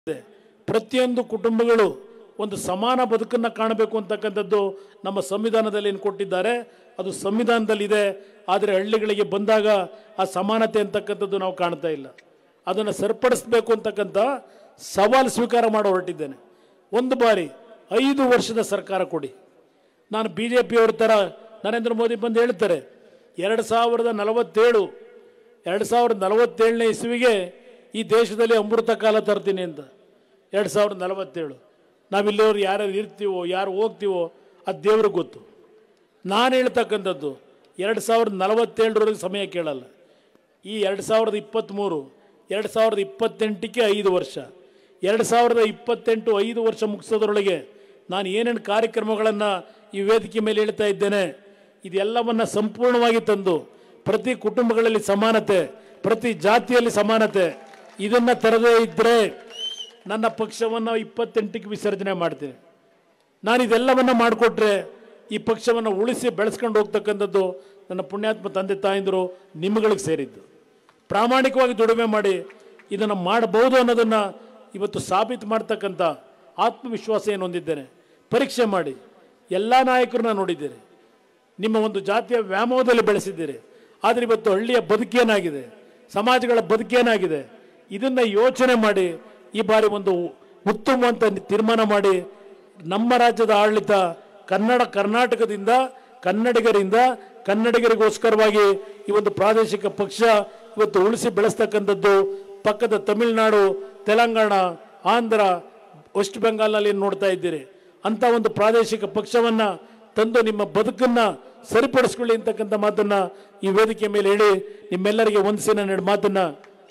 ಇದೆ ಪ್ರತಿಯೊಂದು ಕುಟುಂಬಗಳು ಒಂದು ಸಮಾನ ಬದುಕನ್ನು ಕಾಣಬೇಕು ಅಂತಕ್ಕಂಥದ್ದು ನಮ್ಮ ಸಂವಿಧಾನದಲ್ಲಿ ಏನು ಕೊಟ್ಟಿದ್ದಾರೆ ಅದು ಸಂವಿಧಾನದಲ್ಲಿದೆ ಆದರೆ ಹಳ್ಳಿಗಳಿಗೆ ಬಂದಾಗ ಆ ಸಮಾನತೆ ಅಂತಕ್ಕಂಥದ್ದು ನಾವು ಕಾಣ್ತಾ ಇಲ್ಲ ಅದನ್ನು ಸರಿಪಡಿಸಬೇಕು ಅಂತಕ್ಕಂಥ ಸವಾಲು ಸ್ವೀಕಾರ ಮಾಡೋ ಹೊರಟಿದ್ದೇನೆ ಒಂದು ಬಾರಿ ಐದು ವರ್ಷದ ಸರ್ಕಾರ ಕೊಡಿ ನಾನು ಬಿ ಜೆ ಪಿಯವ್ರ ಥರ ನರೇಂದ್ರ ಮೋದಿ ಬಂದು ಹೇಳ್ತಾರೆ ಎರಡು ಸಾವಿರದ ನಲವತ್ತೇಳು ಎರಡು ಸಾವಿರದ ನಲವತ್ತೇಳನೇ ಇಸ್ವಿಗೆ ಈ ದೇಶದಲ್ಲಿ ಅಮೃತ ಕಾಲ ತರ್ತೀನಿ ಅಂತ ಎರಡು ಸಾವಿರದ ನಲವತ್ತೇಳು ನಾವಿಲ್ಲಿಯವ್ರು ಯಾರ್ಯಾರು ಇರ್ತೀವೋ ಯಾರು ಹೋಗ್ತೀವೋ ಅದು ದೇವ್ರಿಗೆ ಗೊತ್ತು ನಾನು ಹೇಳ್ತಕ್ಕಂಥದ್ದು ಎರಡು ಸಾವಿರದ ನಲವತ್ತೇಳರವರೆಗೆ ಸಮಯ ಕೇಳಲ್ಲ ಈ ಎರಡು ಸಾವಿರದ ಇಪ್ಪತ್ತ್ಮೂರು ಎರಡು ಸಾವಿರದ ಇಪ್ಪತ್ತೆಂಟಕ್ಕೆ ಐದು ವರ್ಷ ಎರಡು ಸಾವಿರದ ಇಪ್ಪತ್ತೆಂಟು ಐದು ವರ್ಷ ಮುಗಿಸೋದ್ರೊಳಗೆ ನಾನು ಏನೇನು ಕಾರ್ಯಕ್ರಮಗಳನ್ನು ಈ ವೇದಿಕೆ ಮೇಲೆ ಹೇಳ್ತಾ ಇದ್ದೇನೆ ಇದೆಲ್ಲವನ್ನು ಸಂಪೂರ್ಣವಾಗಿ ತಂದು ಪ್ರತಿ ಕುಟುಂಬಗಳಲ್ಲಿ ಸಮಾನತೆ ಪ್ರತಿ ಜಾತಿಯಲ್ಲಿ ಸಮಾನತೆ ಇದನ್ನು ತರದೇ ಇದ್ದರೆ ನನ್ನ ಪಕ್ಷವನ್ನು ಇಪ್ಪತ್ತೆಂಟಕ್ಕೆ ವಿಸರ್ಜನೆ ಮಾಡ್ತೀನಿ ನಾನು ಇದೆಲ್ಲವನ್ನು ಮಾಡಿಕೊಟ್ರೆ ಈ ಪಕ್ಷವನ್ನು ಉಳಿಸಿ ಬೆಳೆಸ್ಕೊಂಡು ಹೋಗ್ತಕ್ಕಂಥದ್ದು ನನ್ನ ಪುಣ್ಯಾತ್ಮ ತಂದೆ ತಾಯಂದಿರು ನಿಮ್ಮಗಳಿಗೆ ಸೇರಿದ್ದು ಪ್ರಾಮಾಣಿಕವಾಗಿ ದುಡಿಮೆ ಮಾಡಿ ಇದನ್ನು ಮಾಡಬಹುದು ಅನ್ನೋದನ್ನು ಇವತ್ತು ಸಾಬೀತು ಮಾಡ್ತಕ್ಕಂಥ ಆತ್ಮವಿಶ್ವಾಸ ಏನು ಹೊಂದಿದ್ದೇನೆ ಪರೀಕ್ಷೆ ಮಾಡಿ ಎಲ್ಲ ನಾಯಕರನ್ನ ನೋಡಿದ್ದೀರಿ ನಿಮ್ಮ ಒಂದು ಜಾತಿಯ ವ್ಯಾಮೋಹದಲ್ಲಿ ಬೆಳೆಸಿದ್ದೀರಿ ಆದರೆ ಇವತ್ತು ಹಳ್ಳಿಯ ಬದುಕೇನಾಗಿದೆ ಸಮಾಜಗಳ ಬದುಕೇನಾಗಿದೆ ಇದನ್ನು ಯೋಚನೆ ಮಾಡಿ ಈ ಬಾರಿ ಒಂದು ಉತ್ತಮವಂತ ತೀರ್ಮಾನ ಮಾಡಿ ನಮ್ಮ ರಾಜ್ಯದ ಆಡಳಿತ ಕನ್ನಡ ಕರ್ನಾಟಕದಿಂದ ಕನ್ನಡಿಗರಿಂದ ಕನ್ನಡಿಗರಿಗೋಸ್ಕರವಾಗಿ ಈ ಒಂದು ಪ್ರಾದೇಶಿಕ ಪಕ್ಷ ಇವತ್ತು ಉಳಿಸಿ ಬೆಳೆಸ್ತಕ್ಕಂಥದ್ದು ಪಕ್ಕದ ತಮಿಳುನಾಡು ತೆಲಂಗಾಣ ಆಂಧ್ರ ವೆಸ್ಟ್ ಬೆಂಗಾಲ್ನಲ್ಲಿ ಏನ್ ನೋಡ್ತಾ ಇದ್ದೀರಿ ಅಂತ ಒಂದು ಪ್ರಾದೇಶಿಕ ಪಕ್ಷವನ್ನು ತಂದು ನಿಮ್ಮ ಬದುಕನ್ನು ಸರಿಪಡಿಸ್ಕೊಳ್ಳಿ ಅಂತಕ್ಕಂಥ ಮಾತನ್ನ ಈ ವೇದಿಕೆ ಮೇಲೆ ಹೇಳಿ ನಿಮ್ಮೆಲ್ಲರಿಗೆ ಒಂದಿಸಿನ ಎರಡು ಮಾತನ್ನ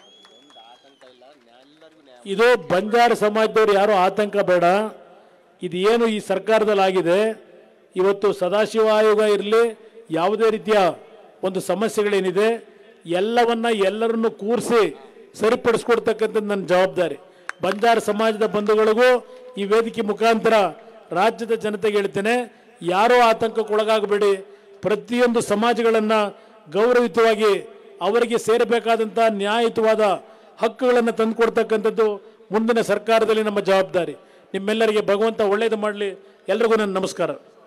ಇದು ಬಂಜಾರ ಸಮಾಜದವ್ರು ಯಾರು ಆತಂಕ ಬೇಡ ಇದು ಏನು ಈ ಸರ್ಕಾರದಲ್ಲಿ ಆಗಿದೆ ಇವತ್ತು ಸದಾಶಿವ ಆಯೋಗ ಇರಲಿ ಯಾವುದೇ ರೀತಿಯ ಒಂದು ಸಮಸ್ಯೆಗಳೇನಿದೆ ಎಲ್ಲವನ್ನ ಎಲ್ಲರನ್ನು ಕೂರಿಸಿ ಸರಿಪಡಿಸ್ಕೊಡ್ತಕ್ಕಂಥದ್ದು ನನ್ನ ಜವಾಬ್ದಾರಿ ಬಂಜಾರ ಸಮಾಜದ ಬಂಧುಗಳಿಗೂ ಈ ವೇದಿಕೆ ಮುಖಾಂತರ ರಾಜ್ಯದ ಜನತೆಗೆ ಹೇಳ್ತೇನೆ ಯಾರೋ ಆತಂಕಕ್ಕೊಳಗಾಗಬೇಡಿ ಪ್ರತಿಯೊಂದು ಸಮಾಜಗಳನ್ನು ಗೌರವಯುತವಾಗಿ ಅವರಿಗೆ ಸೇರಬೇಕಾದಂಥ ನ್ಯಾಯಯುತವಾದ ಹಕ್ಕುಗಳನ್ನು ತಂದುಕೊಡ್ತಕ್ಕಂಥದ್ದು ಮುಂದಿನ ಸರ್ಕಾರದಲ್ಲಿ ನಮ್ಮ ಜವಾಬ್ದಾರಿ ನಿಮ್ಮೆಲ್ಲರಿಗೆ ಭಗವಂತ ಒಳ್ಳೆಯದು ಮಾಡಲಿ ಎಲ್ರಿಗೂ ನನ್ನ ನಮಸ್ಕಾರ